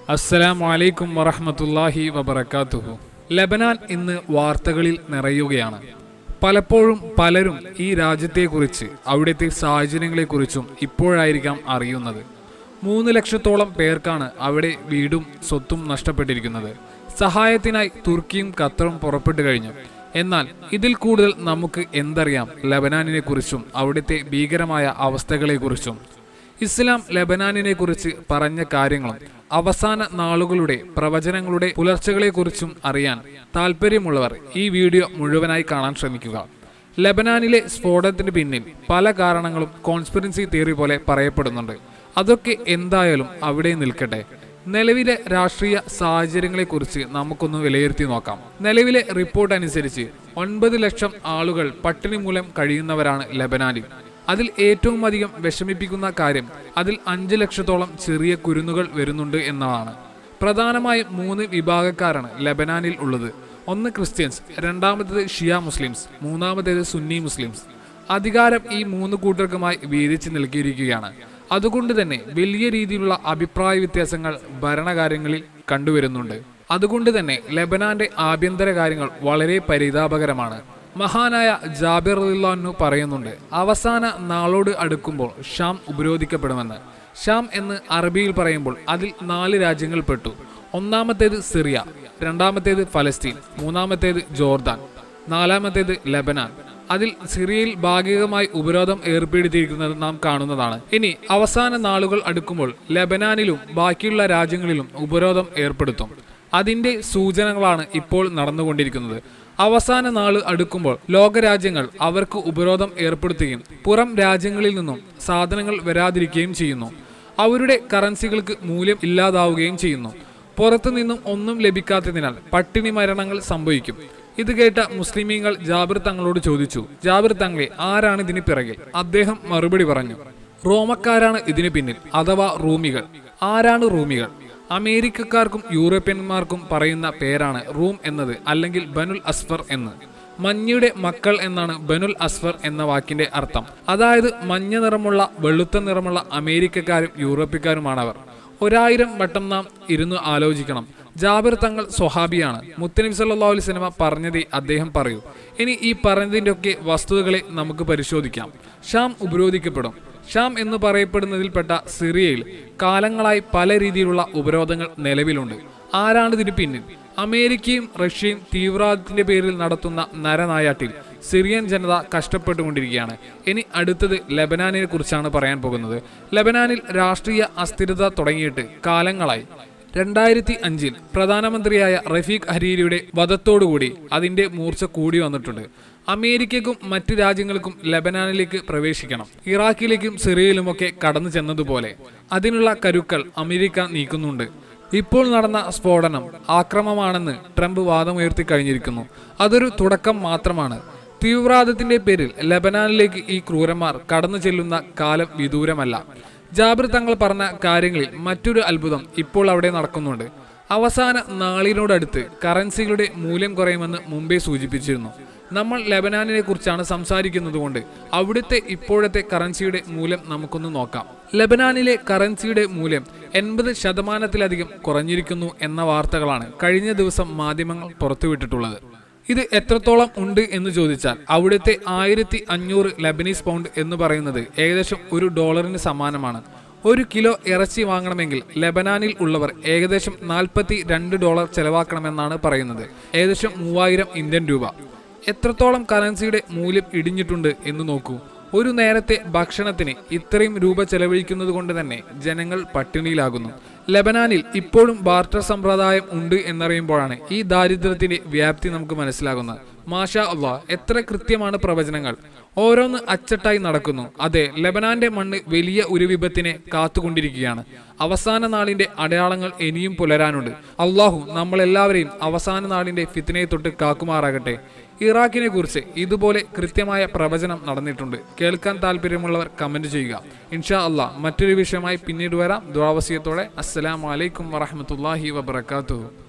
അസ്സലാം വലൈക്കും വറഹമത്തല്ലാഹി വബർക്കാത്തുഹു ലബനാൻ ഇന്ന് വാർത്തകളിൽ നിറയുകയാണ് പലപ്പോഴും പലരും ഈ രാജ്യത്തെക്കുറിച്ച് അവിടുത്തെ സാഹചര്യങ്ങളെക്കുറിച്ചും ഇപ്പോഴായിരിക്കാം അറിയുന്നത് മൂന്ന് ലക്ഷത്തോളം പേർക്കാണ് അവിടെ വീടും സ്വത്തും നഷ്ടപ്പെട്ടിരിക്കുന്നത് സഹായത്തിനായി തുർക്കിയും ഖത്തറും പുറപ്പെട്ടു കഴിഞ്ഞു എന്നാൽ ഇതിൽ കൂടുതൽ നമുക്ക് എന്തറിയാം ലബനാനിനെ കുറിച്ചും അവിടുത്തെ ഭീകരമായ അവസ്ഥകളെക്കുറിച്ചും ഇസ്ലാം ലബനാനിനെ കുറിച്ച് പറഞ്ഞ കാര്യങ്ങളും അവസാന നാളുകളുടെ പ്രവചനങ്ങളുടെ പുലർച്ചകളെക്കുറിച്ചും അറിയാൻ താല്പര്യമുള്ളവർ ഈ വീഡിയോ മുഴുവനായി കാണാൻ ശ്രമിക്കുക ലബനാനിലെ സ്ഫോടനത്തിന് പിന്നിൽ പല കാരണങ്ങളും കോൺസ്പിറൻസി തിയറി പോലെ പറയപ്പെടുന്നുണ്ട് അതൊക്കെ എന്തായാലും അവിടെ നിൽക്കട്ടെ നിലവിലെ രാഷ്ട്രീയ സാഹചര്യങ്ങളെക്കുറിച്ച് നമുക്കൊന്ന് വിലയിരുത്തി നോക്കാം നിലവിലെ റിപ്പോർട്ട് അനുസരിച്ച് ഒൻപത് ലക്ഷം ആളുകൾ പട്ടിണി മൂലം കഴിയുന്നവരാണ് ലബനാനിൽ അതിൽ ഏറ്റവും അധികം വിഷമിപ്പിക്കുന്ന കാര്യം അതിൽ അഞ്ച് ലക്ഷത്തോളം ചെറിയ കുരുന്നുകൾ വരുന്നുണ്ട് എന്നതാണ് പ്രധാനമായും മൂന്ന് വിഭാഗക്കാരാണ് ലബനാനിൽ ഉള്ളത് ഒന്ന് ക്രിസ്ത്യൻസ് രണ്ടാമത്തേത് ഷിയ മുസ്ലിംസ് മൂന്നാമത്തേത് സുന്നി മുസ്ലിംസ് അധികാരം ഈ മൂന്ന് കൂട്ടർക്കുമായി വീതിച്ച് നൽകിയിരിക്കുകയാണ് അതുകൊണ്ട് തന്നെ വലിയ രീതിയിലുള്ള അഭിപ്രായ വ്യത്യാസങ്ങൾ ഭരണകാര്യങ്ങളിൽ കണ്ടുവരുന്നുണ്ട് അതുകൊണ്ട് തന്നെ ലബനാന്റെ ആഭ്യന്തര കാര്യങ്ങൾ വളരെ പരിതാപകരമാണ് മഹാനായ ജാബിർ റളിയല്ലാഹു പറയുന്നുണ്ട് അവസാന നാളോട് അടുക്കുമ്പോൾ ഷാം ഉപരോധിക്കപ്പെടുമെന്ന് ഷാം എന്ന് അറബിയിൽ പറയുമ്പോൾ അതിൽ നാല് രാജ്യങ്ങൾ പെട്ടു ഒന്നാമത്തേത് സിറിയ രണ്ടാമത്തേത് ഫലസ്തീൻ മൂന്നാമത്തേത് ജോർദാൻ നാലാമത്തേത് ലബനാൻ അതിൽ സിറിയയിൽ ഭാഗികമായി ഉപരോധം ഏർപ്പെടുത്തിയിരിക്കുന്നത് നാം കാണുന്നതാണ് ഇനി അവസാന നാളുകൾ അടുക്കുമ്പോൾ ലബനാനിലും ബാക്കിയുള്ള രാജ്യങ്ങളിലും ഉപരോധം ഏർപ്പെടുത്തും അതിന്റെ സൂചനകളാണ് ഇപ്പോൾ നടന്നുകൊണ്ടിരിക്കുന്നത് അവസാന നാള് അടുക്കുമ്പോൾ ലോകരാജ്യങ്ങൾ അവർക്ക് ഉപരോധം ഏർപ്പെടുത്തുകയും പുറം രാജ്യങ്ങളിൽ നിന്നും സാധനങ്ങൾ വരാതിരിക്കുകയും ചെയ്യുന്നു അവരുടെ കറൻസികൾക്ക് മൂല്യം ഇല്ലാതാവുകയും ചെയ്യുന്നു പുറത്തു നിന്നും ഒന്നും ലഭിക്കാത്തതിനാൽ പട്ടിണി മരണങ്ങൾ സംഭവിക്കും ഇത് കേട്ട മുസ്ലിമീങ്ങൾ ജാബിർ തങ്ങളോട് ചോദിച്ചു ജാബിർ തങ്ങളെ ആരാണ് ഇതിന് പിറകിൽ അദ്ദേഹം മറുപടി പറഞ്ഞു റോമക്കാരാണ് ഇതിന് പിന്നിൽ അഥവാ റൂമികൾ ആരാണ് റൂമികൾ അമേരിക്കക്കാർക്കും യൂറോപ്യന്മാർക്കും പറയുന്ന പേരാണ് റൂം എന്നത് അല്ലെങ്കിൽ ബനുൽ അസ്ഫർ എന്ന് മഞ്ഞയുടെ മക്കൾ എന്നാണ് ബനുൽ അസ്ഫർ എന്ന വാക്കിന്റെ അർത്ഥം അതായത് മഞ്ഞ നിറമുള്ള വെളുത്ത നിറമുള്ള അമേരിക്കക്കാരും യൂറോപ്യക്കാരുമാണവർ ഒരായിരം വട്ടം നാം ഇരുന്ന് ആലോചിക്കണം ജാബിർ തങ്ങൾ സ്വഹാബിയാണ് മുത്തനബി സല്ലല്ലാഹു അലൈഹി വസല്ലമ പറഞ്ഞതേ അദ്ദേഹം പറയൂ ഇനി ഈ പറഞ്ഞതിന്റെ ഒക്കെ വസ്തുതകളെ നമുക്ക് പരിശോധിക്കാം ഷാം ഉപരോധിക്കപ്പെടും ഷാം എന്ന് പറയപ്പെടുന്നതിൽപ്പെട്ട സിറിയയിൽ കാലങ്ങളായി പല രീതിയിലുള്ള ഉപരോധങ്ങൾ നിലവിലുണ്ട് ആരാണ് ഇതിന് പിന്നിൽ അമേരിക്കയും റഷ്യയും തീവ്രവാദത്തിന്റെ പേരിൽ നടത്തുന്ന നരനായാട്ടിൽ സിറിയൻ ജനത കഷ്ടപ്പെട്ടുകൊണ്ടിരിക്കുകയാണ് ഇനി അടുത്തത് ലബനാനിനെ കുറിച്ചാണ് പറയാൻ പോകുന്നത് ലബനാനിൽ രാഷ്ട്രീയ അസ്ഥിരത തുടങ്ങിയിട്ട് കാലങ്ങളായി രണ്ടായിരത്തി അഞ്ചിൽ പ്രധാനമന്ത്രിയായ റഫീഖ് ഹരീരിയുടെ വധത്തോടുകൂടി അതിന്റെ മൂർച്ച കൂടി വന്നിട്ടുണ്ട് അമേരിക്കയ്ക്കും മറ്റു രാജ്യങ്ങൾക്കും ലബനാനിലേക്ക് പ്രവേശിക്കണം ഇറാഖിലേക്കും സിറിയയിലുമൊക്കെ കടന്നു ചെന്നതുപോലെ അതിനുള്ള കരുക്കൾ അമേരിക്ക നീക്കുന്നുണ്ട് ഇപ്പോൾ നടന്ന സ്ഫോടനം ആക്രമമാണെന്ന് ട്രംപ് വാദമുയർത്തി കഴിഞ്ഞിരിക്കുന്നു അതൊരു തുടക്കം മാത്രമാണ് തീവ്രവാദത്തിന്റെ പേരിൽ ലബനാനിലേക്ക് ഈ ക്രൂരന്മാർ കടന്നു ചെല്ലുന്ന കാലം വിദൂരമല്ല ജാബിർ തങ്ങൾ പറഞ്ഞ കാര്യങ്ങളിൽ മറ്റൊരു അത്ഭുതം ഇപ്പോൾ അവിടെ നടക്കുന്നുണ്ട് അവസാന നാളിനോടടുത്ത് കറൻസികളുടെ മൂല്യം കുറയുമെന്ന് മുമ്പേ സൂചിപ്പിച്ചിരുന്നു നമ്മൾ ലബനാനിനെ കുറിച്ചാണ് സംസാരിക്കുന്നത് കൊണ്ട് അവിടുത്തെ ഇപ്പോഴത്തെ കറൻസിയുടെ മൂല്യം നമുക്കൊന്ന് നോക്കാം ലബനാനിലെ കറൻസിയുടെ മൂല്യം എൺപത് ശതമാനത്തിലധികം കുറഞ്ഞിരിക്കുന്നു എന്ന വാർത്തകളാണ് കഴിഞ്ഞ ദിവസം മാധ്യമങ്ങൾ പുറത്തുവിട്ടിട്ടുള്ളത് ഇത് എത്രത്തോളം ഉണ്ട് എന്ന് ചോദിച്ചാൽ അവിടുത്തെ ആയിരത്തി അഞ്ഞൂറ് ലബനീസ് പൗണ്ട് എന്ന് പറയുന്നത് ഏകദേശം ഒരു ഡോളറിന് സമാനമാണ് ഒരു കിലോ ഇറച്ചി വാങ്ങണമെങ്കിൽ ലബനാനിൽ ഉള്ളവർ ഏകദേശം നാൽപ്പത്തി രണ്ട് ഡോളർ ചെലവാക്കണമെന്നാണ് പറയുന്നത് ഏകദേശം മൂവായിരം ഇന്ത്യൻ രൂപ എത്രത്തോളം കറൻസിയുടെ മൂല്യം ഇടിഞ്ഞിട്ടുണ്ട് എന്ന് നോക്കൂ ഒരു നേരത്തെ ഭക്ഷണത്തിന് ഇത്രയും രൂപ ചെലവഴിക്കുന്നത് കൊണ്ട് തന്നെ ജനങ്ങൾ പട്ടിണിയിലാകുന്നു ലബനാനിൽ ഇപ്പോഴും ബാർട്ടർ സമ്പ്രദായം ഉണ്ട് എന്നറിയുമ്പോഴാണ് ഈ ദാരിദ്ര്യത്തിന്റെ വ്യാപ്തി നമുക്ക് മനസ്സിലാകുന്നത് മാഷാ അള്ളാ എത്ര കൃത്യമാണ് പ്രവചനങ്ങൾ ഓരോന്ന് അച്ചട്ടായി നടക്കുന്നു അതെ ലബനാന്റെ മണ്ണ് വലിയ ഒരു വിപത്തിനെ കാത്തുകൊണ്ടിരിക്കുകയാണ് അവസാന നാളിന്റെ അടയാളങ്ങൾ ഇനിയും പുലരാനുണ്ട് അള്ളാഹു നമ്മളെല്ലാവരെയും അവസാന നാളിന്റെ ഫിത്തിനെ തൊട്ട് കാക്കുമാറാകട്ടെ ഇറാഖിനെ കുറിച്ച് ഇതുപോലെ കൃത്യമായ പ്രവചനം നടന്നിട്ടുണ്ട് കേൾക്കാൻ താല്പര്യമുള്ളവർ കമന്റ് ചെയ്യുക ഇൻഷാ അള്ളാഹ് മറ്റൊരു വിഷയമായി പിന്നീട് വരാം ദ്വാവസ്യത്തോടെ അസ്സലാമലൈക്കും വറഹമത്തല്ലാഹി വബർക്കാത്തു